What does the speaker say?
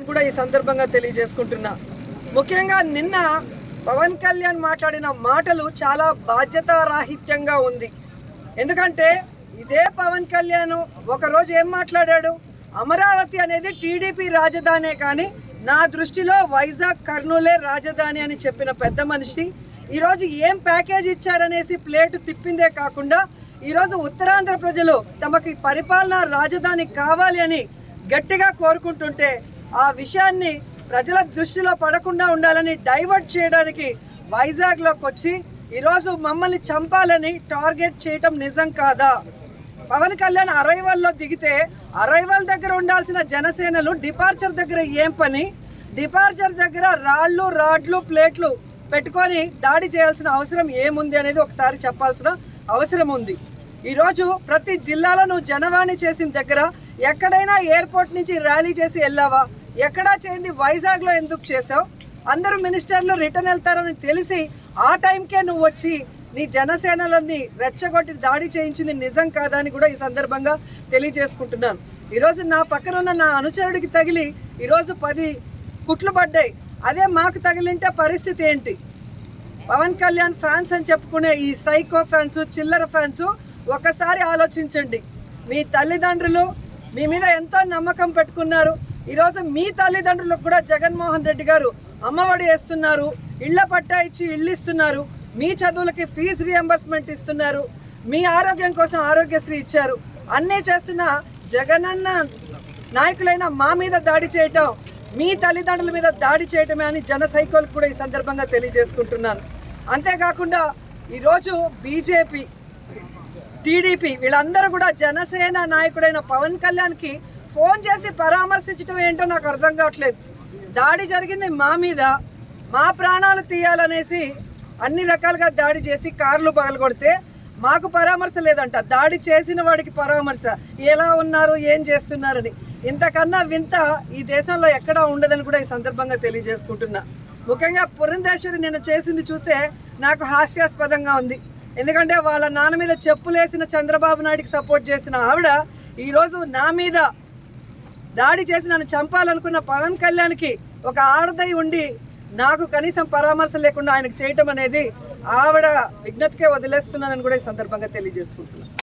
కూడా ఈ సందర్భంగా తెలియజేసుకుంటున్నా ముఖ్యంగా నిన్న పవన్ కళ్యాణ్ మాట్లాడిన మాటలు చాలా బాధ్యతారాహిత్యంగా ఉంది ఎందుకంటే ఇదే పవన్ కళ్యాణ్ ఒకరోజు ఏం మాట్లాడాడు అమరావతి అనేది టీడీపీ రాజధానే కానీ నా దృష్టిలో వైజాగ్ కర్నూలే రాజధాని అని చెప్పిన పెద్ద మనిషి ఈరోజు ఏం ప్యాకేజ్ ఇచ్చారనేసి ప్లేటు తిప్పిందే కాకుండా ఈరోజు ఉత్తరాంధ్ర ప్రజలు తమకి పరిపాలన రాజధాని కావాలి అని గట్టిగా కోరుకుంటుంటే ఆ విషయాన్ని ప్రజల దృష్టిలో పడకుండా ఉండాలని డైవర్ట్ చేయడానికి వైజాగ్లోకి వచ్చి ఈరోజు మమ్మల్ని చంపాలని టార్గెట్ చేయటం నిజం కాదా పవన్ కళ్యాణ్ అరైవల్లో దిగితే అరైవల్ దగ్గర ఉండాల్సిన జనసేనలు డిపార్చర్ దగ్గర ఏం పని డిపార్చర్ దగ్గర రాళ్ళు రాడ్లు ప్లేట్లు పెట్టుకొని దాడి చేయాల్సిన అవసరం ఏముంది అనేది ఒకసారి చెప్పాల్సిన అవసరం ఉంది ఈరోజు ప్రతి జిల్లాలో నువ్వు జనవాణి చేసిన దగ్గర ఎక్కడైనా ఎయిర్పోర్ట్ నుంచి ర్యాలీ చేసి వెళ్ళావా ఎక్కడా చేయండి వైజాగ్లో ఎందుకు చేసావు అందరూ మినిస్టర్లు రిటర్న్ వెళ్తారని తెలిసి ఆ టైంకే నువ్వు వచ్చి నీ జనసేనలని రెచ్చగొట్టి దాడి చేయించింది నిజం కాదా అని కూడా ఈ సందర్భంగా తెలియజేసుకుంటున్నాను ఈరోజు నా పక్కన ఉన్న నా అనుచరుడికి తగిలి ఈరోజు పది కుట్లు పడ్డాయి అదే మాకు తగిలింటే పరిస్థితి ఏంటి పవన్ కళ్యాణ్ ఫ్యాన్స్ అని చెప్పుకునే ఈ సైకో ఫ్యాన్స్ చిల్లర ఫ్యాన్స్ ఒకసారి ఆలోచించండి మీ తల్లిదండ్రులు మీ మీద ఎంతో నమ్మకం పెట్టుకున్నారు ఈరోజు మీ తల్లిదండ్రులకు కూడా జగన్మోహన్ రెడ్డి గారు అమ్మఒడి వేస్తున్నారు ఇళ్ల పట్టా ఇచ్చి ఇల్లు ఇస్తున్నారు మీ చదువులకి ఫీజు రియంబర్స్మెంట్ ఇస్తున్నారు మీ ఆరోగ్యం కోసం ఆరోగ్యశ్రీ ఇచ్చారు అన్నీ చేస్తున్న జగనన్న నాయకులైన మా మీద దాడి చేయటం మీ తల్లిదండ్రుల మీద దాడి చేయటమే అని జన సైకోలకు కూడా ఈ సందర్భంగా తెలియజేసుకుంటున్నాను అంతేకాకుండా ఈరోజు బీజేపీ టీడీపీ వీళ్ళందరూ కూడా జనసేన నాయకుడైన పవన్ కళ్యాణ్కి ఫోన్ చేసి పరామర్శించడం ఏంటో నాకు అర్థం కావట్లేదు దాడి జరిగింది మా మీద మా ప్రాణాలు తీయాలనేసి అన్ని రకాలుగా దాడి చేసి కార్లు పగలగొడితే మాకు పరామర్శ లేదంట దాడి చేసిన వాడికి పరామర్శ ఎలా ఉన్నారు ఏం చేస్తున్నారని ఇంతకన్నా వింత ఈ దేశంలో ఎక్కడా ఉండదని కూడా ఈ సందర్భంగా తెలియజేసుకుంటున్నా ముఖ్యంగా పురంధేశ్వరి నిన్న చేసింది చూస్తే నాకు హాస్యాస్పదంగా ఉంది ఎందుకంటే వాళ్ళ నాన్న మీద చెప్పులేసిన చంద్రబాబు నాయుడికి సపోర్ట్ చేసిన ఆవిడ ఈరోజు నా మీద దాడి చేసి నన్ను చంపాలనుకున్న పవన్ కళ్యాణ్కి ఒక ఆడదై ఉండి నాకు కనీసం పరామర్శ లేకుండా ఆయనకు చేయటం అనేది ఆవిడ విజ్ఞతకే వదిలేస్తున్నానని కూడా ఈ సందర్భంగా తెలియజేసుకుంటున్నాను